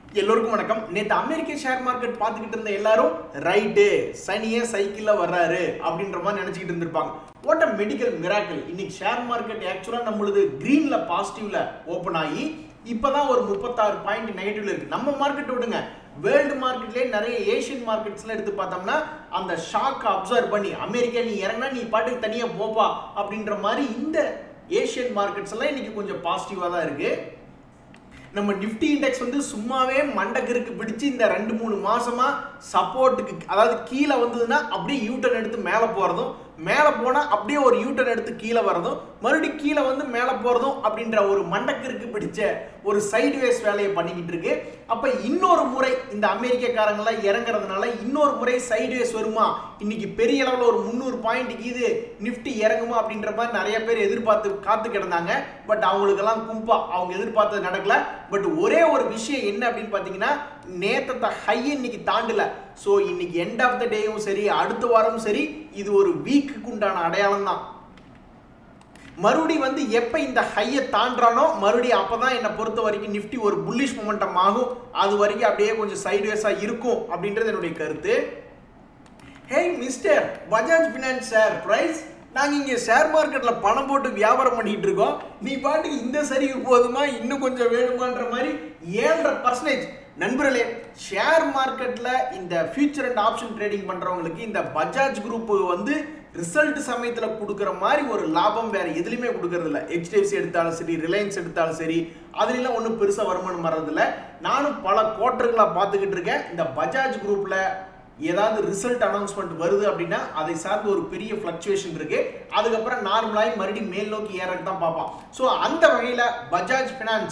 எல்லோருக்கும் வணக்கம் நேற்று அமெரிக்க ஷேர் மார்க்கெட் பார்த்துக்கிட்டு இருந்த எல்லாரும் ரைட்டு சனியே சைக்கிள்ல வர்றாரு அப்படின்ற மாதிரி நினைச்சுக்கிட்டு இருந்திருப்பாங்க வாட் அ மெடிக்கல் மிராக்கிள் இன்னைக்கு ஷேர் மார்க்கெட் ஆக்சுவலா நம்மளுது கிரீன்ல பாசிட்டிவ்ல ஓப்பன் ஆகி இப்பதான் ஒரு முப்பத்தாறு பாயிண்ட் நெகட்டிவ்ல இருக்கு நம்ம மார்க்கெட் விடுங்க வேர்ல்டு மார்க்கெட்லயே நிறைய ஏஷியன் மார்க்கெட்ஸ்ல எடுத்து பார்த்தோம்னா அந்த ஷாக் அப்சர்வ் பண்ணி அமெரிக்கா நீ இறங்கினா நீ பாட்டுக்கு தனியா போப்பா அப்படின்ற மாதிரி இந்த ஏஷியன் மார்க்கெட்ஸ் எல்லாம் இன்னைக்கு கொஞ்சம் பாசிட்டிவா தான் இருக்கு நம்ம நிஃப்டி இண்டெக்ஸ் வந்து சும்மாவே மண்டக்கருக்கு பிடிச்சு இந்த ரெண்டு மூணு மாசமா சப்போர்ட்டுக்கு அதாவது கீழே வந்ததுன்னா அப்படியே யூட்டர்ன் எடுத்து மேலே போறதும் மேலே போனா அப்படியே ஒரு யூட்டர்ன் எடுத்து கீழே வரதும் மறுபடியும் கீழே வந்து மேலே போறதும் அப்படின்ற ஒரு மண்டக்கருக்கு பிடிச்ச ஒரு சைட்வேஸ் வேலையை பண்ணிக்கிட்டு இருக்கு அப்ப இன்னொரு முறை இந்த அமெரிக்கக்காரங்களாம் இறங்குறதுனால இன்னொரு முறை சைட்வேஸ் வருமா இன்னைக்கு பெரிய அளவில் ஒரு முந்நூறு பாயிண்ட்டுக்கு இது நிஃப்டி இறங்குமா அப்படின்ற மாதிரி நிறைய பேர் எதிர்பார்த்து காத்து கிடந்தாங்க பட் அவங்களுக்கெல்லாம் கும்பா அவங்க எதிர்பார்த்தது நடக்கல பட் ஒரே ஒரு விஷயம் என்ன அப்படின்னு பார்த்தீங்கன்னா நேத்தத்தை ஹை இன்னைக்கு தாண்டல ஸோ இன்னைக்கு எண்ட் ஆஃப் த டேயும் சரி அடுத்த வாரமும் சரி இது ஒரு வீக்குக்கு உண்டான அடையாளம் தான் மறுபடி வந்து எப்போ இந்த ஹையை தாண்டானோ மறுபடியும் அப்போ தான் என்னை பொறுத்த வரைக்கும் நிஃப்டி ஒரு புல்லிஷ் மொமெண்டம் ஆகும் அது வரைக்கும் அப்படியே கொஞ்சம் சைட்வேஸாக இருக்கும் அப்படின்றது என்னுடைய கருத்து hey mister Bajaj finance sir price நாங்கள் இங்கே ஷேர் மார்க்கெட்டில் பணம் போட்டு வியாபாரம் பண்ணிட்டு இருக்கோம் நீ பாட்டுக்கு இந்த சரிவு போதுமா இன்னும் கொஞ்சம் வேணுமான்ற மாதிரி ஏழரை பர்சன்டேஜ் நண்பர்களே ஷேர் மார்க்கெட்டில் இந்த ஃபியூச்சர் அண்ட் ஆப்ஷன் ட்ரேடிங் பண்ணுறவங்களுக்கு இந்த பஜாஜ் குரூப் வந்து ரிசல்ட் சமயத்தில் கொடுக்குற மாதிரி ஒரு லாபம் வேற எதுலையுமே கொடுக்கறது இல்லை ஹெச்டிஎஃப்சி எடுத்தாலும் சரி ரிலையன்ஸ் எடுத்தாலும் சரி அதுலலாம் ஒன்றும் பெருசாக வருமானம் வர்றதில்ல நானும் பல குவார்ட்டர்களாக பார்த்துக்கிட்டு இருக்கேன் இந்த பஜாஜ் குரூப்பில் ஏதாவது ரிசல்ட் அனௌன்ஸ்மெண்ட் வருது அப்படின்னா அதை சார்ந்து ஒரு பெரிய ஃப்ளக்சுவேஷன் இருக்கு அதுக்கப்புறம் நார்மலாகி மறுபடியும் மேல் நோக்கி ஏறக்கு தான் பார்ப்பான் ஸோ அந்த வகையில் பஜாஜ் ஃபினான்ஸ்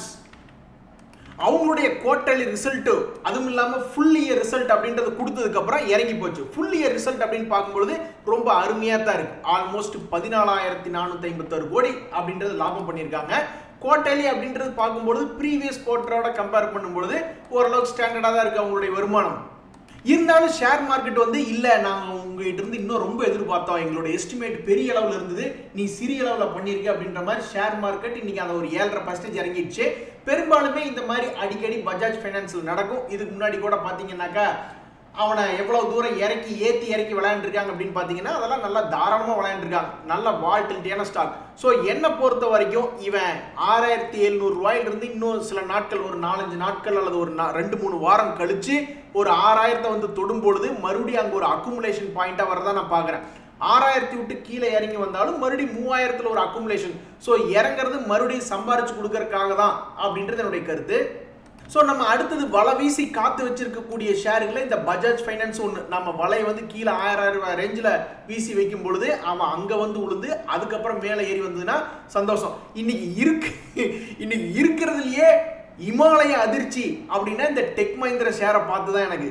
அவங்களுடைய குவார்டர்லி ரிசல்ட்டு அதுவும் இல்லாமல் ஃபுல் இயர் ரிசல்ட் அப்படின்றது கொடுத்ததுக்கப்புறம் இறங்கி போச்சு ஃபுல் இயர் ரிசல்ட் அப்படின்னு பார்க்கும்பொழுது ரொம்ப அருமையாக தான் இருக்கு ஆல்மோஸ்ட் பதினாலாயிரத்தி நானூற்றி ஐம்பத்தாறு கோடி அப்படின்றது லாபம் பண்ணியிருக்காங்க குவார்டர்லி அப்படின்றது பார்க்கும்பொழுது ப்ரீவியஸ் குவார்டரோட கம்பேர் பண்ணும்பொழுது ஓரளவுக்கு ஸ்டாண்டர்டாக தான் இருக்குது அவங்களுடைய வருமானம் இருந்தாலும் ஷேர் மார்க்கெட் வந்து இல்லை நாங்கள் உங்ககிட்ட இருந்து இன்னும் ரொம்ப எதிர்பார்த்தோம் எங்களோட எஸ்டிமேட் பெரிய அளவில் இருந்தது நீ சிறிய அளவில் பண்ணியிருக்க அப்படின்ற மாதிரி ஷேர் மார்க்கெட் இன்னைக்கு அந்த ஒரு ஏழரை பர்சன்டேஜ் இறங்கிடுச்சு பெரும்பாலுமே இந்த மாதிரி அடிக்கடி பஜாஜ் ஃபைனான்ஸில் நடக்கும் இதுக்கு முன்னாடி கூட பார்த்தீங்கன்னாக்கா அவனை எவ்வளவு தூரம் இறக்கி ஏற்றி இறக்கி விளையாண்டுருக்காங்க அப்படின்னு பார்த்தீங்கன்னா அதெல்லாம் நல்லா தாராளமாக விளையாண்டுருக்காங்க நல்ல வால்டிலிட்டியான ஸ்டாக் ஸோ என்னை பொறுத்த வரைக்கும் இவன் ஆறாயிரத்தி எழுநூறு ரூபாயிலிருந்து இன்னும் சில நாட்கள் ஒரு நாலஞ்சு நாட்கள் அல்லது ஒரு நா- ரெண்டு மூணு வாரம் கழிச்சு ஒரு ஆறாயிரத்தை வந்து தொடும் பொழுது மறுபடியும் அங்கே ஒரு அக்குமுலேஷன் பாயிண்டாக வரதான் நான் பார்க்குறேன் ஆறாயிரத்தி விட்டு கீழே இறங்கி வந்தாலும் மறுபடியும் மூவாயிரத்தில் ஒரு அக்குமுலேஷன் ஸோ இறங்குறது மறுபடியும் சம்பாரிச்சு கொடுக்கறதுக்காக தான் அப்படின்றது என்னுடைய கருத்து ஸோ நம்ம அடுத்தது வலை வீசி காத்து வச்சிருக்கக்கூடிய ஷேர்களை இந்த பஜாஜ் ஃபைனான்ஸ் ஒன்று நம்ம வலையை வந்து கீழே ஆயிரம் ரூபாய் ரேஞ்சில் வீசி வைக்கும் பொழுது அவன் அங்கே வந்து உளுந்து அதுக்கப்புறம் மேலே ஏறி வந்ததுன்னா சந்தோஷம் இன்னைக்கு இருக்கு இன்னைக்கு இருக்கிறதுலையே இமாலய அதிர்ச்சி அப்படின்னா இந்த டெக் மஹிந்திரா ஷேரை பார்த்து தான் எனக்கு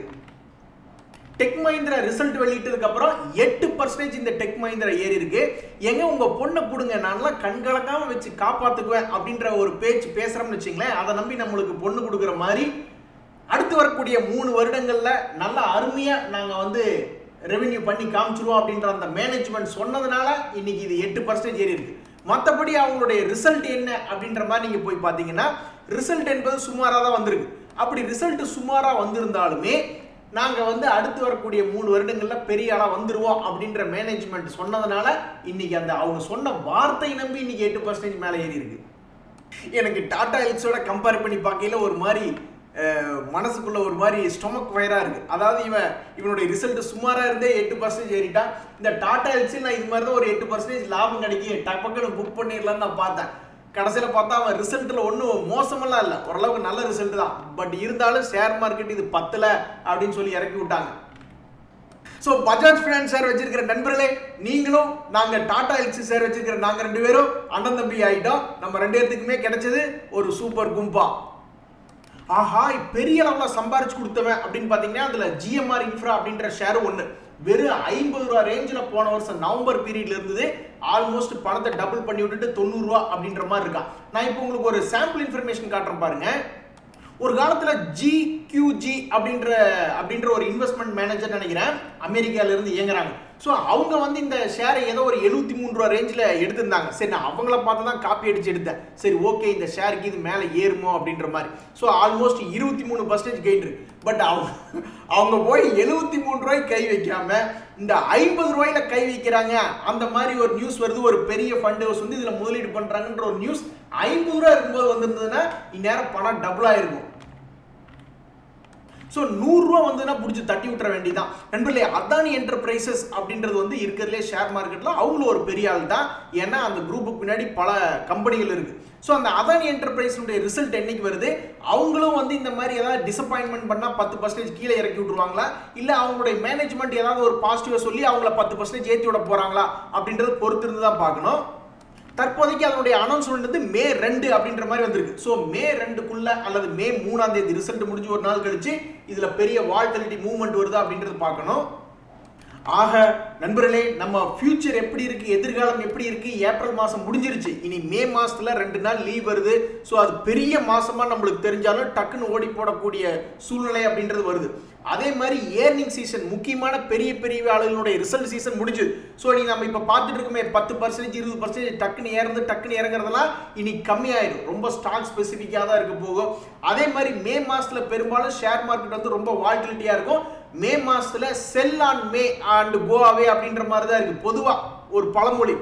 டெக் மஹிந்திரா ரிசல்ட் வெளியிட்டதுக்கு அப்புறம் எட்டு பர்சன்டேஜ் இந்த டெக் மஹிந்திரா ஏறி இருக்கு எங்க உங்க பொண்ணை கொடுங்க நான்லாம் கண்கலக்காம வச்சு காப்பாத்துக்குவேன் அப்படின்ற ஒரு பேச்சு பேசுறோம்னு வச்சுங்களேன் அதை நம்பி நம்மளுக்கு பொண்ணு கொடுக்குற மாதிரி அடுத்து வரக்கூடிய மூணு வருடங்கள்ல நல்ல அருமையா நாங்க வந்து ரெவென்யூ பண்ணி காமிச்சிருவோம் அப்படின்ற அந்த மேனேஜ்மெண்ட் சொன்னதுனால இன்னைக்கு இது எட்டு பர்சன்டேஜ் ஏறி இருக்கு மற்றபடி அவங்களுடைய ரிசல்ட் என்ன அப்படின்ற மாதிரி நீங்க போய் பார்த்தீங்கன்னா ரிசல்ட் என்பது சுமாராக தான் வந்திருக்கு அப்படி ரிசல்ட் சுமாராக வந்திருந்தாலுமே நாங்கள் வந்து அடுத்து வரக்கூடிய மூணு வருடங்களில் பெரிய ஆளாக வந்துருவோம் அப்படின்ற மேனேஜ்மெண்ட் சொன்னதுனால இன்னைக்கு அந்த அவங்க சொன்ன வார்த்தை நம்பி இன்னைக்கு எட்டு பர்சன்டேஜ் மேலே ஏறி இருக்கு எனக்கு டாடா ஹில்ஸோட கம்பேர் பண்ணி பார்க்கையில ஒரு மாதிரி அஹ், மனசுக்குள்ள ஒரு மாதிரி ஸ்டொமக் வயரா இருக்கு அதாவது இவன் இவனுடைய ரிசல்ட் சுமாரா இருந்தே எட்டு பர்சன்டேஜ் ஏறிட்டான் இந்த டாடா ஹில்ஸில் நான் இது மாதிரி தான் ஒரு எட்டு பர்சன்டேஜ் லாபம் கிடைக்கும் டக்குன்னு புக் பண்ணிடலாம்னு நான் பார்த்தேன் கடைசியில் பார்த்தா அவன் ரிசல்ட்டில் ஒன்றும் மோசமெல்லாம் இல்லை ஓரளவுக்கு நல்ல ரிசல்ட் தான் பட் இருந்தாலும் ஷேர் மார்க்கெட் இது பத்தல அப்படின்னு சொல்லி இறக்கி விட்டாங்க ஸோ பஜாஜ் ஃபினான்ஸ் ஷேர் வச்சிருக்கிற நண்பர்களே நீங்களும் நாங்க டாடா எல்சி ஷேர் வச்சிருக்கிற நாங்க ரெண்டு பேரும் அண்ணன் தம்பி ஆயிட்டோம் நம்ம ரெண்டு பேர்த்துக்குமே கிடைச்சது ஒரு சூப்பர் கும்பா ஆஹா பெரிய அளவில் சம்பாரிச்சு கொடுத்தவன் அப்படின்னு பார்த்தீங்கன்னா அதில் ஜிஎம்ஆர் இன்ஃப்ரா அப்படின்ற ஷேர் ஒன்று வெறும் ஐம்பது ரூபா ரேஞ்சில் போன வருஷம் நவம்பர் பீரியட்ல இருந்தது ஆல்மோஸ்ட் பணத்தை டபுள் பண்ணி விட்டுட்டு தொண்ணூறுரூவா அப்படின்ற மாதிரி இருக்கான் நான் இப்போ உங்களுக்கு ஒரு சாம்பிள் இன்ஃபர்மேஷன் காட்டுறேன் பாருங்க ஒரு காலத்துல ஜிக்யூஜி அப்படின்ற அப்படின்ற ஒரு இன்வெஸ்ட்மெண்ட் மேனேஜர் நினைக்கிறேன் அமெரிக்கால இருந்து இயங்குறாங்க ஸோ அவங்க வந்து இந்த ஷேரை ஏதோ ஒரு எழுபத்தி மூணு ரூபா ரேஞ்சில் எடுத்திருந்தாங்க சரி நான் அவங்கள பார்த்து தான் காப்பி அடிச்சு எடுத்தேன் சரி ஓகே இந்த ஷேருக்கு இது மேலே ஏறுமோ அப்படின்ற மாதிரி ஸோ ஆல்மோஸ்ட் இருபத்தி மூணு பர்சன்டேஜ் கெயின் இருக்கு பட் அவங்க அவங்க போய் எழுபத்தி மூணு ரூபாய்க்கு கை வைக்காம இந்த ஐம்பது ரூபாயில கை வைக்கிறாங்க அந்த மாதிரி ஒரு நியூஸ் வருது ஒரு பெரிய ஃபண்ட் ஹவுஸ் வந்து இதில் முதலீடு பண்ணுறாங்கன்ற ஒரு நியூஸ் ஐம்பது ரூபா இருக்கும்போது வந்திருந்ததுன்னா இந்நேரம் பணம் டபுள் ஆயிருக்கும் ஸோ நூறுரூவா வந்துன்னா பிடிச்சி தட்டி விட்டுற வேண்டியதான் நண்பர்களே அதானி என்டர்பிரைசஸ் அப்படின்றது வந்து இருக்கிறதுலே ஷேர் மார்க்கெட்டில் அவங்களும் ஒரு பெரிய ஆள் தான் ஏன்னா அந்த குரூப்புக்கு பின்னாடி பல கம்பெனிகள் இருக்கு ஸோ அந்த அதானி என்டர்பிரைஸுடைய ரிசல்ட் என்னைக்கு வருது அவங்களும் வந்து இந்த மாதிரி ஏதாவது டிசப்பாயின்மெண்ட் பண்ணால் பத்து பர்சன்டேஜ் கீழே இறக்கி விட்டுருவாங்களா இல்லை அவங்களுடைய மேனேஜ்மெண்ட் ஏதாவது ஒரு பாசிட்டிவாக சொல்லி அவங்கள பத்து பர்சன்டேஜ் ஏற்றி விட போகிறாங்களா அப்படின்றது பொறுத்து இருந்து தான் பார்க்கணும் தற்போதைக்கு அதனுடைய அனௌன்ஸ்மெண்ட் வந்து மே ரெண்டு அப்படின்ற மாதிரி வந்திருக்கு ஸோ மே ரெண்டுக்குள்ள அல்லது மே மூணாம் தேதி ரிசல்ட் முடிஞ்சு ஒரு நாள் கழிச்சு இதுல பெரிய வால்டலிட்டி மூவ்மெண்ட் வருதா அப்படின்றது பார்க்கணும் ஆக நண்பர்களே நம்ம ஃபியூச்சர் எப்படி இருக்கு எதிர்காலம் எப்படி இருக்கு ஏப்ரல் மாசம் முடிஞ்சிருச்சு இனி மே மாசத்துல ரெண்டு நாள் லீவ் வருது ஸோ அது பெரிய மாசமா நம்மளுக்கு தெரிஞ்சாலும் டக்குன்னு ஓடி போடக்கூடிய சூழ்நிலை அப்படின்றது வருது அதே மாதிரி ஏர்னிங் சீசன் முக்கியமான பெரிய பெரிய ஆளுகளுடைய ரிசல்ட் சீசன் முடிஞ்சு ஸோ நீ நம்ம இப்போ பார்த்துட்டு இருக்கோமே பத்து பர்சன்டேஜ் இருபது பர்சன்டேஜ் டக்குன்னு ஏறது டக்குன்னு இறங்குறதெல்லாம் இனி கம்மியாயிடும் ரொம்ப ஸ்டாக் ஸ்பெசிஃபிக்காக தான் இருக்க போகும் அதே மாதிரி மே மாசத்துல பெரும்பாலும் ஷேர் மார்க்கெட் வந்து ரொம்ப வால்டிலிட்டியாக இருக்கும் மே மாசத்துல செல் ஆன் மே அண்ட் கோ அவே அப்படின்ற மாதிரி தான் இருக்கு பொதுவாக ஒரு பழமொழி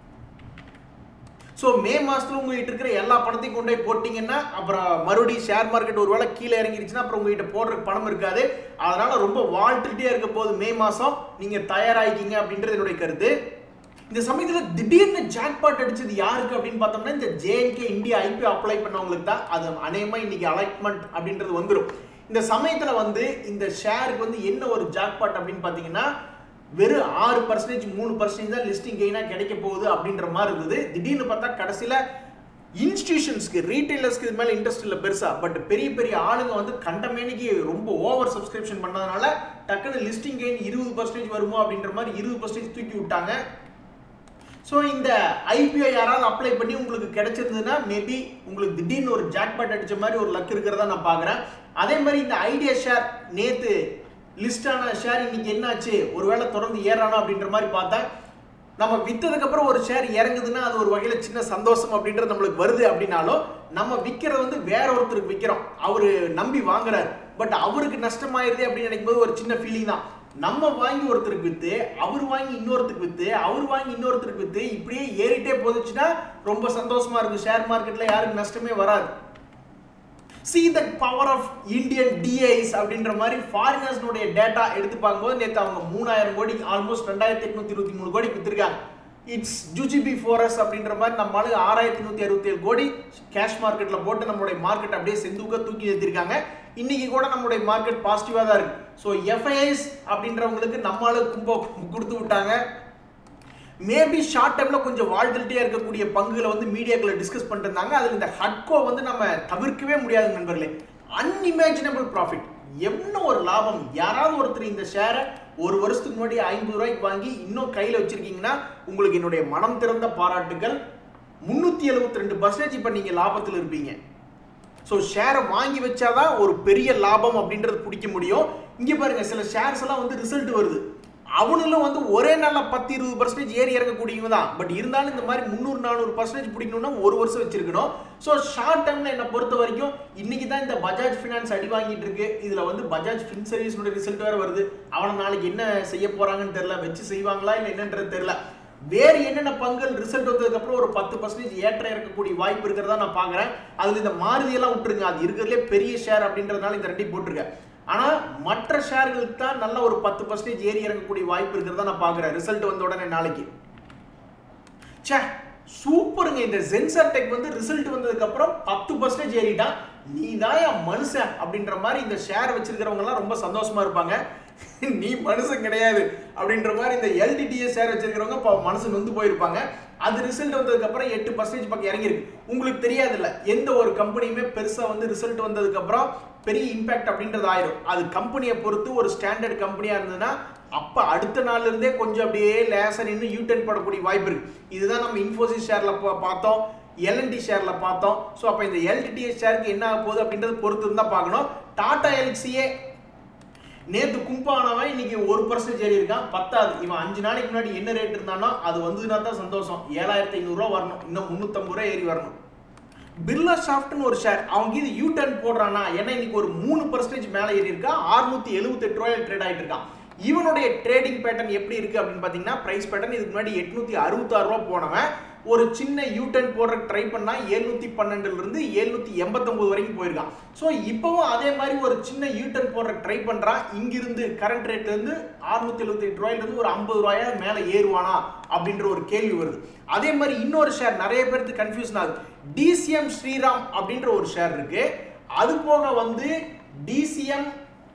ஸோ மே மாசத்துல உங்ககிட்ட இருக்கிற எல்லா பணத்தையும் கொண்டு போய் போட்டிங்கன்னா அப்புறம் மறுபடியும் ஷேர் மார்க்கெட் ஒரு வேளை கீழே இறங்கிருச்சுன்னா அப்புறம் உங்ககிட்ட போடுற பணம் இருக்காது அதனால ரொம்ப வால்டிலிட்டியாக இருக்க போது மே மாசம் நீங்க தயாராகிக்கிங்க அப்படின்றது என்னுடைய கருத்து இந்த சமயத்தில் திடீர்னு ஜாக்பாட் அடிச்சது யாருக்கு அப்படின்னு பார்த்தோம்னா இந்த ஜேஎன்கே இந்தியா ஐபி அப்ளை பண்ணவங்களுக்கு தான் அது அநேகமாக இன்னைக்கு அலைட்மெண்ட் அப்படின்றது வந்துடும் இந்த சமயத்தில் வந்து இந்த ஷேருக்கு வந்து என்ன ஒரு ஜாக்பாட் அப்படின்னு பார்த்தீங்கன்னா வெறும் ஆறு பர்சன்டேஜ் மூணு பர்சன்டேஜ் தான் லிஸ்டிங் கெயினாக கிடைக்க போகுது அப்படின்ற மாதிரி இருந்தது திடீர்னு பார்த்தா கடைசியில் இன்ஸ்டிடியூஷன்ஸ்க்கு ரீட்டைலர்ஸ்க்கு இது மேலே இன்ட்ரெஸ்ட் இல்லை பெருசா பட் பெரிய பெரிய ஆளுங்க வந்து கண்டமேனிக்கு ரொம்ப ஓவர் சப்ஸ்கிரிப்ஷன் பண்ணதுனால டக்குன்னு லிஸ்டிங் கெயின் இருபது பர்சன்டேஜ் வருமோ அப்படின்ற மாதிரி இருபது பர்சன்டேஜ் தூக்கி விட்டாங்க ஸோ இந்த ஐபிஓ யாராவது அப்ளை பண்ணி உங்களுக்கு கிடைச்சிருந்ததுன்னா மேபி உங்களுக்கு திடீர்னு ஒரு ஜாக்பாட் அடிச்ச மாதிரி ஒரு லக் இருக்கிறதா நான் பார்க்குறேன் அதே மாதிரி இந்த ஐடியா ஷேர் நேற்று லிஸ்டான ஷேர் இன்னைக்கு என்னாச்சு ஒருவேளை தொடர்ந்து ஏறானா அப்படின்ற மாதிரி பார்த்தேன் நம்ம விற்றதுக்கப்புறம் ஒரு ஷேர் இறங்குதுன்னா அது ஒரு வகையில் சின்ன சந்தோஷம் அப்படின்றது நம்மளுக்கு வருது அப்படின்னாலும் நம்ம விற்கிறது வந்து வேற ஒருத்தருக்கு விற்கிறோம் அவர் நம்பி வாங்குறாரு பட் அவருக்கு நஷ்டமாயிருது அப்படின்னு நினைக்கும் போது ஒரு சின்ன ஃபீலிங் தான் நம்ம வாங்கி ஒருத்தருக்கு வித்து அவர் வாங்கி இன்னொருத்தருக்கு வித்து அவர் வாங்கி இன்னொருத்தருக்கு வித்து இப்படியே ஏறிட்டே போதுச்சுன்னா ரொம்ப சந்தோஷமா இருக்கு ஷேர் மார்க்கெட்ல யாருக்கு நஷ்டமே வராது see the power of Indian DIIs அப்படின்ற மாதிரி ஃபாரினர்ஸ்னுடைய டேட்டா எடுத்து பார்க்கும்போது நேற்று அவங்க மூணாயிரம் கோடி ஆல்மோஸ்ட் ரெண்டாயிரத்தி எட்நூத்தி இருபத்தி மூணு கோடி வித்துருக்காங்க இட்ஸ் ஜூஜிபி ஃபோரஸ் அப்படின்ற மாதிரி நம்ம ஆளு ஆறாயிரத்தி நூற்றி அறுபத்தி ஏழு கோடி கேஷ் மார்க்கெட்டில் போட்டு நம்மளுடைய மார்க்கெட் அப்படியே செந்துக்க தூக்கி ஏற்றிருக்காங்க இன்னைக்கு கூட நம்மளுடைய மார்க்கெட் பாசிட்டிவாக தான் இருக்கு ஸோ எஃப்ஐஎஸ் அப்படின்றவங்களுக்கு நம்மளால கும்ப கொடுத்து விட்டாங்க மேபி ஷார்ட் டைம்ல கொஞ்சம் வால்டிலிட்டியா இருக்கக்கூடிய பங்குகளை வந்து மீடியாக்களை டிஸ்கஸ் பண்ணிட்டு இருந்தாங்க அதில் இந்த ஹட்கோ வந்து நம்ம தவிர்க்கவே முடியாது நண்பர்களே அன்இமேஜினபிள் ப்ராஃபிட் என்ன ஒரு லாபம் யாராவது ஒருத்தர் இந்த ஷேரை ஒரு வருஷத்துக்கு முன்னாடி ஐம்பது ரூபாய்க்கு வாங்கி இன்னும் கையில் வச்சிருக்கீங்கன்னா உங்களுக்கு என்னுடைய மனம் திறந்த பாராட்டுகள் முந்நூற்றி எழுபத்தி ரெண்டு பர்சன்டேஜ் இப்போ நீங்கள் லாபத்தில் இருப்பீங்க ஸோ ஷேரை வாங்கி வச்சாதான் ஒரு பெரிய லாபம் அப்படின்றது பிடிக்க முடியும் இங்கே பாருங்க சில ஷேர்ஸ் எல்லாம் வந்து ரிசல்ட் வருது அவனுங்களும் வந்து ஒரே நாளில் பத்து இருபது பர்சன்டேஜ் ஏறி இறங்கக்கூடியவங்க தான் பட் இருந்தாலும் இந்த மாதிரி முந்நூறு நானூறு பர்சன்டேஜ் பிடிக்கணும்னா ஒரு வருஷம் வச்சிருக்கணும் ஸோ ஷார்ட் டைம்ல என்னை பொறுத்த வரைக்கும் இன்னைக்கு தான் இந்த பஜாஜ் ஃபினான்ஸ் அடி வாங்கிட்டு இருக்கு இதுல வந்து பஜாஜ் ஃபின் சர்வீஸோட ரிசல்ட் வேற வருது அவனை நாளைக்கு என்ன செய்ய போறாங்கன்னு தெரியல வச்சு செய்வாங்களா இல்லை என்னன்றது தெரியல வேறு என்னென்ன பங்குகள் ரிசல்ட் வந்ததுக்கு அப்புறம் ஒரு பத்து பர்சன்டேஜ் ஏற்ற இருக்கக்கூடிய வாய்ப்பு இருக்கிறதா நான் பார்க்குறேன் அதில் இந்த மாருதியெல்லாம் விட்டுருங்க அது இருக்கிறதுலே பெரிய ஷேர் அப்படின்றதுனால இந்த ரெண்டையும் போட்டிருக்கேன் ஆனால் மற்ற ஷேர்களுக்கு தான் நல்ல ஒரு பத்து பர்சன்டேஜ் ஏறி இறங்கக்கூடிய வாய்ப்பு இருக்கிறதா நான் பார்க்குறேன் ரிசல்ட் வந்த உடனே நாளைக்கு ச்சே சூப்பருங்க இந்த சென்சார் டெக் வந்து ரிசல்ட் வந்ததுக்கு அப்புறம் பத்து பர்சன்டேஜ் ஏறிட்டான் நீ தான் என் மனுஷன் அப்படின்ற மாதிரி இந்த ஷேர் வச்சிருக்கிறவங்க எல்லாம் ரொம்ப சந்தோஷமா இருப்பாங்க நீ மனுஷன் கிடையாது அப்படின்ற மாதிரி இந்த எல்டிடிஎஸ் ஷேர் வச்சிருக்கிறவங்க இப்போ மனசு நொந்து போயிருப்பாங்க அது ரிசல்ட் வந்ததுக்கு அப்புறம் எட்டு பர்சன்டேஜ் பக்கம் இறங்கிருக்கு உங்களுக்கு தெரியாதுல்ல எந்த ஒரு கம்பெனியுமே பெருசா வந்து ரிசல்ட் வந்ததுக்கு அப்புறம் பெரிய இம்பாக்ட் அப்படின்றது ஆயிரும் அது கம்பெனியை பொறுத்து ஒரு ஸ்டாண்டர்ட் கம்பெனியா இருந்ததுன்னா அப்ப அடுத்த நாள்ல இருந்தே கொஞ்சம் அப்படியே லேசா நின்று யூட்டன் போடக்கூடிய வாய்ப்பு இருக்கு இதுதான் நம்ம இன்ஃபோசிஸ் ஷேர்ல பார்த்தோம் எல்என்டி ஷேர்ல பார்த்தோம் ஸோ அப்போ இந்த எல்டிடிஎஸ் ஷேருக்கு என்ன ஆக போகுது அப்படின்றது பொறுத்து இருந்தா பார்க்கணும் டாடா எல்சியே நேத்து கும்பானவன் இன்னைக்கு ஒரு பர்சன்டேஜ் ஏறி இருக்கான் பத்தாது இவன் அஞ்சு நாளைக்கு முன்னாடி என்ன ரேட் இருந்தானோ அது வந்ததுன்னா தான் சந்தோஷம் ஏழாயிரத்தி ஐநூறுரூவா வரணும் இன்னும் முந்நூற்றம்பது ரூபா ஏறி வரணும் பிர்லா சாஃப்ட்னு ஒரு ஷேர் அவங்க இது யூ டர்ன் போடுறானா ஏன்னா இன்னைக்கு ஒரு மூணு பர்சன்டேஜ் மேலே ஏறி இருக்கா அறுநூத்தி எழுபத்தெட்டு ரூபாயில் ட்ரேட் ஆகிட்டு இருக்கான் இவனுடைய ட்ரேடிங் பேட்டர்ன் எப்படி இருக்கு அப்படின்னு பார்த்தீங்கன்னா பிரைஸ் பேட்டர்ன் இதுக்கு முன்னாடி எட்நூத்தி அறுபத்தாறு ரூபா போனவன் ஒரு சின்ன யூ டர்ன் போடுற ட்ரை பண்ணா எழுநூத்தி பன்னெண்டுல இருந்து எழுநூத்தி எண்பத்தொன்பது வரைக்கும் போயிருக்கான் ஸோ இப்பவும் அதே மாதிரி ஒரு சின்ன யூ டர்ன் போடுற ட்ரை பண்றான் இங்கிருந்து கரண்ட் ரேட்ல இருந்து அறுநூத்தி எழுபத்தி எட்டு ரூபாயில இருந்து ஒரு ஐம்பது ரூபாயா மேல ஏறுவானா அப்படின்ற ஒரு கேள்வி வருது அதே மாதிரி இன்னொரு ஷேர் நிறைய பேருக்கு கன்ஃபியூஷன் ஆகுது டிசிஎம் ஸ்ரீராம் அப்படின்ற ஒரு ஷேர் இருக்கு அது போக வந்து டிசிஎம்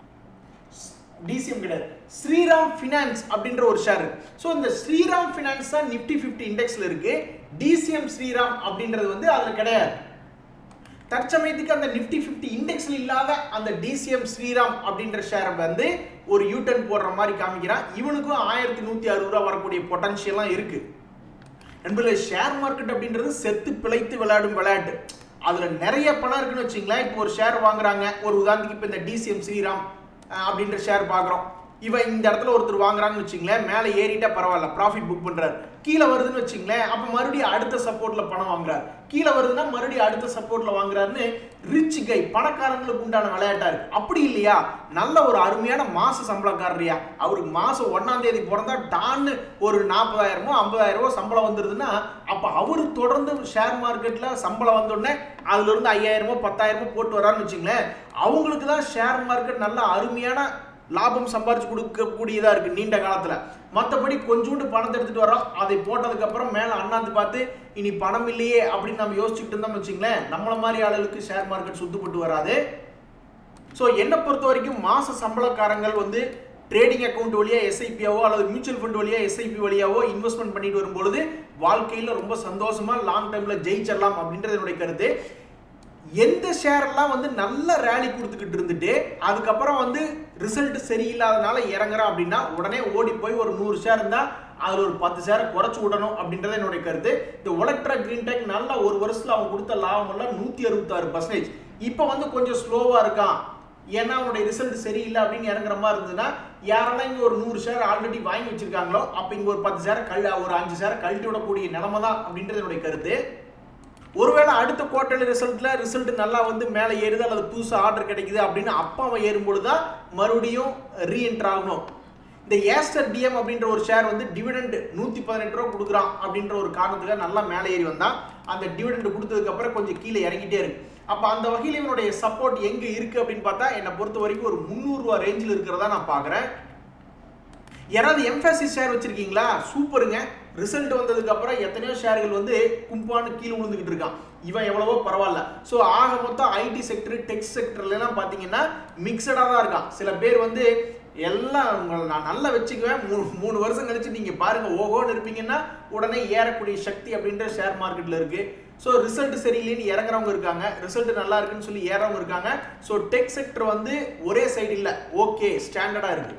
டிசிஎம் கிடையாது ஸ்ரீராம் ஃபினான்ஸ் அப்படின்ற ஒரு ஷேர் ஸோ இந்த ஸ்ரீராம் ஃபினான்ஸ் தான் நிஃப்டி ஃபிஃப்டி இண்டெக்ஸ்ல இருக்கு டிசிஎம் ஸ்ரீராம் அப்படின்றது வந்து அதில் கிடையாது தற்சமயத்துக்கு அந்த நிஃப்டி ஃபிஃப்டி இண்டெக்ஸ்ல இல்லாத அந்த டிசிஎம் ஸ்ரீராம் அப்படின்ற ஷேர் வந்து ஒரு யூட்டன் போடுற மாதிரி காமிக்கிறான் இவனுக்கும் ஆயிரத்தி நூத்தி அறுபது ரூபா வரக்கூடிய பொட்டன்ஷியலாம் இருக்கு நண்பர்களே ஷேர் மார்க்கெட் அப்படின்றது செத்து பிழைத்து விளையாடும் விளையாட்டு அதுல நிறைய பணம் இருக்குன்னு வச்சுங்களேன் இப்போ ஒரு ஷேர் வாங்குறாங்க ஒரு உதாரணத்துக்கு இப்போ இந்த டிசிஎம் ஸ்ரீராம் அஹ், அப்படின்ற ஷேர் பார்க்குறோம் இவன் இந்த இடத்துல ஒருத்தர் வாங்குறாங்கன்னு வச்சுங்களேன் மேலே ஏறிட்டா பரவாயில்ல ப்ராஃபிட் புக் பண்றாரு கீழே வருதுன்னு வச்சுங்களேன் அப்போ மறுபடியும் அடுத்த சப்போர்ட்ல பணம் வாங்குறாரு கீழே வருதுன்னா மறுபடியும் அடுத்த சப்போர்ட்ல வாங்குறாருன்னு ரிச் கை பணக்காரங்களுக்கு உண்டான விளையாட்டா இருக்கு அப்படி இல்லையா நல்ல ஒரு அருமையான மாச சம்பளக்காரரியா அவருக்கு மாசம் ஒன்னாம் தேதி பிறந்தா டான்னு ஒரு நாற்பதாயிரமோ ஐம்பதாயிரமோ சம்பளம் வந்துருதுன்னா அப்ப அவரு தொடர்ந்து ஷேர் மார்க்கெட்ல சம்பளம் வந்த உடனே அதுல இருந்து ஐயாயிரமோ பத்தாயிரமோ போட்டு வரான்னு வச்சுங்களேன் அவங்களுக்கு தான் ஷேர் மார்க்கெட் நல்ல அருமையான லாபம் சம்பாரிச்சு கொடுக்கக்கூடியதா இருக்கு நீண்ட காலத்துல மற்றபடி கொஞ்சோண்டு பணத்தை எடுத்துட்டு வரோம் அதை போட்டதுக்கு அப்புறம் மேல அண்ணாந்து பார்த்து இனி பணம் இல்லையே அப்படின்னு நம்ம யோசிச்சுட்டு இருந்தோம் வச்சுங்களேன் நம்மள மாதிரி ஆளுகளுக்கு ஷேர் மார்க்கெட் சுத்துப்பட்டு வராது ஸோ என்னை பொறுத்த வரைக்கும் மாச சம்பளக்காரங்கள் வந்து ட்ரேடிங் அக்கௌண்ட் வழியா எஸ்ஐபியாவோ அல்லது மியூச்சுவல் ஃபண்ட் வழியா எஸ்ஐபி வழியாவோ இன்வெஸ்ட்மெண்ட் பண்ணிட்டு வரும்பொழுது வாழ்க்கையில் ரொம்ப சந்தோஷமா லாங் டைம்ல ஜெயிச்சிடலாம் அப்படின்றது என்னுடைய கருத்து எந்த ஷேர்லாம் வந்து நல்ல ரேலி கொடுத்துக்கிட்டு இருந்துட்டு அதுக்கப்புறம் வந்து ரிசல்ட் சரியில்லாதனால இறங்குறான் அப்படின்னா உடனே ஓடி போய் ஒரு நூறு ஷேர் இருந்தால் அதில் ஒரு பத்து ஷேரை குறைச்சு விடணும் அப்படின்றது என்னுடைய கருத்து இந்த ஒலக்ட்ரா கிரீன் டெக் நல்லா ஒரு வருஷத்தில் அவங்க கொடுத்த லாபம் எல்லாம் நூற்றி அறுபத்தாறு பர்சன்டேஜ் இப்போ வந்து கொஞ்சம் ஸ்லோவாக இருக்கான் ஏன்னா அவனுடைய ரிசல்ட் சரியில்லை அப்படின்னு இறங்குற மாதிரி இருந்ததுன்னா யாரெல்லாம் இங்கே ஒரு நூறு ஷேர் ஆல்ரெடி வாங்கி வச்சிருக்காங்களோ அப்போ இங்கே ஒரு பத்து ஷேர் கல் ஒரு அஞ்சு ஷேர் கழட்டி விடக்கூடிய நிலைமை தான் அப்படின்றது என்னுடைய கருத்து ஒருவேளை அடுத்த குவார்டர்லி ரிசல்ட்ல ரிசல்ட் நல்லா வந்து மேலே ஏறுது அல்லது புதுசாக ஆர்டர் கிடைக்குது அப்படின்னு அப்பா அவன் ஏறும்பொழுது தான் மறுபடியும் ரீஎன்டர் ஆகணும் இந்த ஏஸ்டர் டிஎம் அப்படின்ற ஒரு ஷேர் வந்து டிவிடெண்ட் நூற்றி பதினெட்டு ரூபா கொடுக்குறான் அப்படின்ற ஒரு காரணத்துக்காக நல்லா மேலே ஏறி வந்தான் அந்த டிவிடெண்ட் கொடுத்ததுக்கு அப்புறம் கொஞ்சம் கீழே இறங்கிட்டே இருக்கு அப்போ அந்த வகையில் இவனுடைய சப்போர்ட் எங்கே இருக்கு அப்படின்னு பார்த்தா என்னை பொறுத்த வரைக்கும் ஒரு முந்நூறுரூவா ரேஞ்சில் இருக்கிறதா நான் பார்க்குறேன் யாராவது எம்ஃபாசிஸ் ஷேர் வச்சிருக்கீங்களா சூப்பருங்க ரிசல்ட் வந்ததுக்கு அப்புறம் எத்தனையோ ஷேர்கள் வந்து கும்பான்னு கீழே விழுந்துகிட்டு இருக்கான் இவன் எவ்வளவோ பரவாயில்ல ஸோ ஆக மொத்தம் ஐடி செக்டர் டெக் செக்டர்லாம் பார்த்தீங்கன்னா மிக்சடாக தான் இருக்கான் சில பேர் வந்து எல்லாம் உங்களை நான் நல்லா வச்சுக்குவேன் மூணு மூணு வருஷம் கழிச்சு நீங்கள் பாருங்க ஓஹோன்னு இருப்பீங்கன்னா உடனே ஏறக்கூடிய சக்தி அப்படின்ற ஷேர் மார்க்கெட்டில் இருக்கு ஸோ ரிசல்ட் சரியில்லைன்னு இறங்குறவங்க இருக்காங்க ரிசல்ட் நல்லா இருக்குன்னு சொல்லி ஏறவங்க இருக்காங்க ஸோ டெக் செக்டர் வந்து ஒரே சைடு இல்லை ஓகே ஸ்டாண்டர்டாக இருக்கு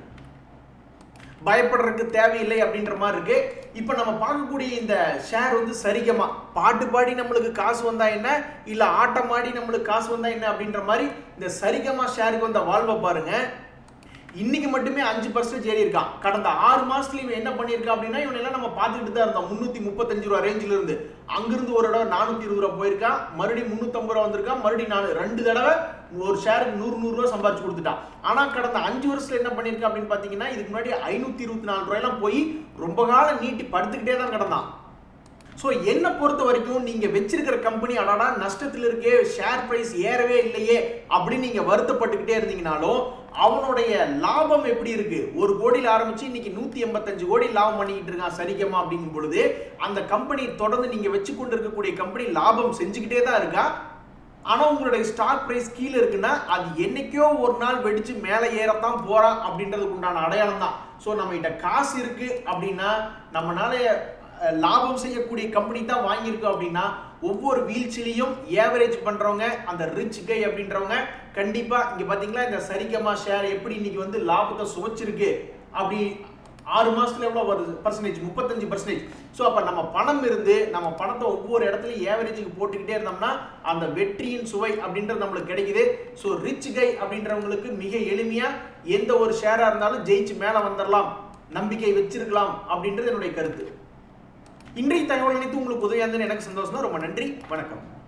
பயப்படுறதுக்கு தேவையில்லை அப்படின்ற மாதிரி இருக்கு இப்போ நம்ம பார்க்கக்கூடிய இந்த ஷேர் வந்து சரிகமா பாட்டு பாடி நம்மளுக்கு காசு வந்தா என்ன இல்ல ஆட்டம் ஆடி நம்மளுக்கு காசு வந்தா என்ன அப்படின்ற மாதிரி இந்த சரிகமா ஷேருக்கு வந்த வாழ்வை பாருங்க இன்னைக்கு மட்டுமே அஞ்சு பர்சன்டேஜ் ஏறி இருக்கான் கடந்த ஆறு மாசத்துல இவன் என்ன பண்ணியிருக்கான் அப்படின்னா இவன் எல்லாம் நம்ம பார்த்துக்கிட்டு தான் இருந்தோம் முன்னூத்தி முப்பத்தஞ்சு ரூபா ரேஞ்சில இருந்து அங்கிருந்து ஒரு தடவை நானூத்தி இருபது ரூபா போயிருக்கான் மறுபடியும் முன்னூத்தம்பது ரூபா வந்திருக்கான் மறுபடியும் நாலு ரெண்டு தடவை ஒரு ஷேருக்கு நூறு நூறு ரூபா சம்பாதிச்சு கொடுத்துட்டான் ஆனா கடந்த அஞ்சு வருஷத்துல என்ன பண்ணியிருக்கான் அப்படின்னு பாத்தீங்கன்னா இதுக்கு முன்னாடி ஐநூத்தி இருபத்தி நாலு ரூபாயெல்லாம் போய் ரொம்ப காலம் நீட்டி படுத்துக்கிட்டே தான் கிடந்தான் ஸோ என்னை பொறுத்த வரைக்கும் நீங்க வச்சிருக்கிற கம்பெனி அடாடா நஷ்டத்தில் இருக்கே ஷேர் பிரைஸ் ஏறவே இல்லையே அப்படின்னு நீங்க வருத்தப்பட்டுக்கிட்டே இருந்தீங்கனாலும் அவனுடைய லாபம் எப்படி இருக்கு ஒரு கோடியில் ஆரம்பிச்சு இன்னைக்கு நூத்தி எண்பத்தஞ்சு கோடி லாபம் பண்ணிக்கிட்டு இருக்கான் சரிகமா அப்படிங்கும் பொழுது அந்த கம்பெனி தொடர்ந்து நீங்க வச்சு கொண்டு இருக்கக்கூடிய கம்பெனி லாபம் செஞ்சுக்கிட்டே தான் இருக்கா ஆனா உங்களுடைய ஸ்டாக் பிரைஸ் கீழே இருக்குன்னா அது என்னைக்கோ ஒரு நாள் வெடிச்சு மேலே ஏறத்தான் போறான் அப்படின்றதுக்கு உண்டான அடையாளம் தான் ஸோ நம்ம கிட்ட காசு இருக்கு அப்படின்னா நம்மளால அஹ், லாபம் செய்யக்கூடிய கம்பெனி தான் வாங்கியிருக்கோம் அப்படின்னா ஒவ்வொரு வீழ்ச்சிலையும் ஏவரேஜ் பண்றவங்க அந்த ரிச் கை அப்படின்றவங்க கண்டிப்பா இங்க பாத்தீங்களா இந்த சரிகமா ஷேர் எப்படி இன்னைக்கு வந்து லாபத்தை சுவைச்சிருக்கு அப்படி ஆறு மாசத்துல எவ்வளவு வருது பர்சன்டேஜ் முப்பத்தஞ்சு பர்சன்டேஜ் ஸோ அப்ப நம்ம பணம் இருந்து நம்ம பணத்தை ஒவ்வொரு இடத்துலையும் ஏவரேஜுக்கு போட்டுக்கிட்டே இருந்தோம்னா அந்த வெற்றியின் சுவை அப்படின்றது நம்மளுக்கு கிடைக்குது ஸோ ரிச் கை அப்படின்றவங்களுக்கு மிக எளிமையா எந்த ஒரு ஷேரா இருந்தாலும் ஜெயிச்சு மேல வந்துடலாம் நம்பிக்கை வச்சிருக்கலாம் அப்படின்றது என்னுடைய கருத்து இன்றைய தகவல் நினைத்து உங்களுக்கு உதவியாக இருந்ததுன்னு எனக்கு சந்தோஷம் தான் ரொம்ப நன்றி வணக்கம்